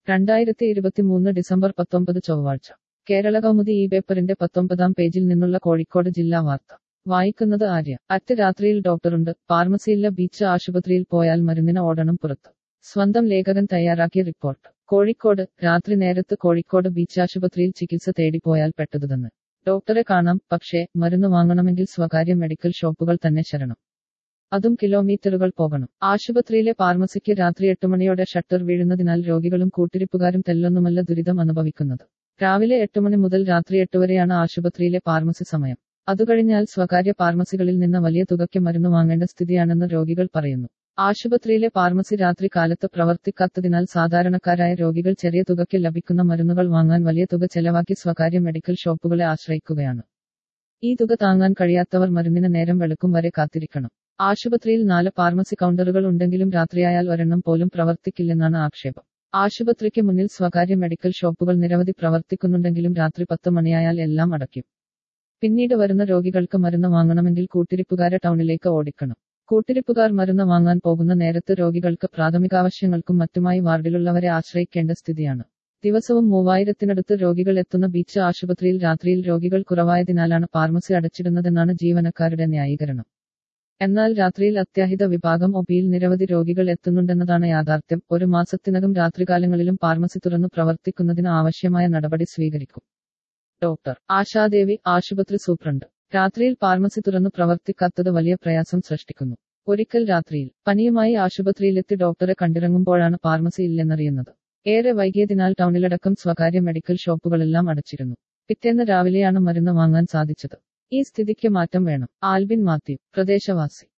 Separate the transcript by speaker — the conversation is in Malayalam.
Speaker 1: രണ്ടായിരത്തി ഇരുപത്തിമൂന്ന് ഡിസംബർ പത്തൊമ്പത് ചൊവ്വാഴ്ച കേരള കൗമുദി ഈ പേപ്പറിന്റെ പത്തൊമ്പതാം പേജിൽ നിന്നുള്ള കോഴിക്കോട് ജില്ലാ വാർത്ത വായിക്കുന്നത് ആര്യ അറ്റ് രാത്രിയിൽ ഡോക്ടറുണ്ട് ഫാർമസിയില്ല ബീച്ച് ആശുപത്രിയിൽ പോയാൽ മരുന്നിന് ഓടണം പുറത്ത് സ്വന്തം ലേഖകൻ തയ്യാറാക്കിയ റിപ്പോർട്ട് കോഴിക്കോട് രാത്രി നേരത്ത് കോഴിക്കോട് ബീച്ച് ആശുപത്രിയിൽ ചികിത്സ തേടി പോയാൽ പെട്ടതുതന്നെ ഡോക്ടറെ കാണാം പക്ഷേ മരുന്ന് വാങ്ങണമെങ്കിൽ സ്വകാര്യ മെഡിക്കൽ ഷോപ്പുകൾ തന്നെ ശരണം അതും കിലോമീറ്ററുകൾ പോകണം ആശുപത്രിയിലെ ഫാർമസിക്ക് രാത്രി എട്ട് മണിയോടെ ഷട്ടർ വീഴുന്നതിനാൽ രോഗികളും കൂട്ടിരിപ്പുകാരും തെല്ലൊന്നുമല്ല ദുരിതം അനുഭവിക്കുന്നത് രാവിലെ എട്ട് മണി മുതൽ രാത്രി എട്ട് വരെയാണ് ആശുപത്രിയിലെ ഫാർമസി സമയം അതുകഴിഞ്ഞാൽ സ്വകാര്യ ഫാർമസികളിൽ നിന്ന് വലിയ തുകയ്ക്ക് മരുന്ന് വാങ്ങേണ്ട സ്ഥിതിയാണെന്ന് രോഗികൾ പറയുന്നു ആശുപത്രിയിലെ ഫാർമസി രാത്രി കാലത്ത് പ്രവർത്തിക്കാത്തതിനാൽ സാധാരണക്കാരായ രോഗികൾ ചെറിയ തുകയ്ക്ക് ലഭിക്കുന്ന മരുന്നുകൾ വാങ്ങാൻ വലിയ തുക ചെലവാക്കി സ്വകാര്യ മെഡിക്കൽ ഷോപ്പുകളെ ആശ്രയിക്കുകയാണ് ഈ തുക താങ്ങാൻ കഴിയാത്തവർ മരുന്നിന് നേരം വെളുക്കും വരെ കാത്തിരിക്കണം ആശുപത്രിയിൽ നാല് ഫാർമസി കൗണ്ടറുകൾ ഉണ്ടെങ്കിലും രാത്രിയായാൽ ഒരെണ്ണം പോലും പ്രവർത്തിക്കില്ലെന്നാണ് ആക്ഷേപം ആശുപത്രിക്ക് മുന്നിൽ സ്വകാര്യ മെഡിക്കൽ ഷോപ്പുകൾ നിരവധി പ്രവർത്തിക്കുന്നുണ്ടെങ്കിലും രാത്രി പത്ത് മണിയായാൽ എല്ലാം അടയ്ക്കും പിന്നീട് വരുന്ന രോഗികൾക്ക് മരുന്ന് വാങ്ങണമെങ്കിൽ കൂട്ടിരിപ്പുകാരെ ടൗണിലേക്ക് ഓടിക്കണം കൂട്ടിരിപ്പുകാർ മരുന്ന് വാങ്ങാൻ പോകുന്ന നേരത്ത് രോഗികൾക്ക് പ്രാഥമികാവശ്യങ്ങൾക്കും മറ്റുമായി വാർഡിലുള്ളവരെ ആശ്രയിക്കേണ്ട സ്ഥിതിയാണ് ദിവസവും മൂവായിരത്തിനടുത്ത് രോഗികൾ എത്തുന്ന ബീച്ച് ആശുപത്രിയിൽ രാത്രിയിൽ രോഗികൾ കുറവായതിനാലാണ് ഫാർമസി അടച്ചിടുന്നതെന്നാണ് ജീവനക്കാരുടെ ന്യായീകരണം എന്നാൽ രാത്രിയിൽ അത്യാഹിത വിഭാഗം ഒപിയിൽ നിരവധി രോഗികൾ എത്തുന്നുണ്ടെന്നതാണ് യാഥാർത്ഥ്യം ഒരു മാസത്തിനകം രാത്രികാലങ്ങളിലും ഫാർമസി തുറന്നു പ്രവർത്തിക്കുന്നതിന് ആവശ്യമായ നടപടി സ്വീകരിക്കും ഡോക്ടർ ആശാദേവി ആശുപത്രി സൂപ്രണ്ട് രാത്രിയിൽ ഫാർമസി തുറന്നു പ്രവർത്തിക്കാത്തത് വലിയ പ്രയാസം സൃഷ്ടിക്കുന്നു ഒരിക്കൽ രാത്രിയിൽ പനിയുമായി ആശുപത്രിയിലെത്തി ഡോക്ടറെ കണ്ടിറങ്ങുമ്പോഴാണ് ഫാർമസി ഇല്ലെന്നറിയുന്നത് ഏറെ വൈകിയതിനാൽ ടൗണിലടക്കം സ്വകാര്യ മെഡിക്കൽ ഷോപ്പുകളെല്ലാം അടച്ചിരുന്നു പിറ്റേന്ന് രാവിലെയാണ് മരുന്ന് വാങ്ങാൻ സാധിച്ചത് ഈ സ്ഥിതിക്ക് മാറ്റം വേണം ആൽബിൻ മാത്യു പ്രദേശവാസി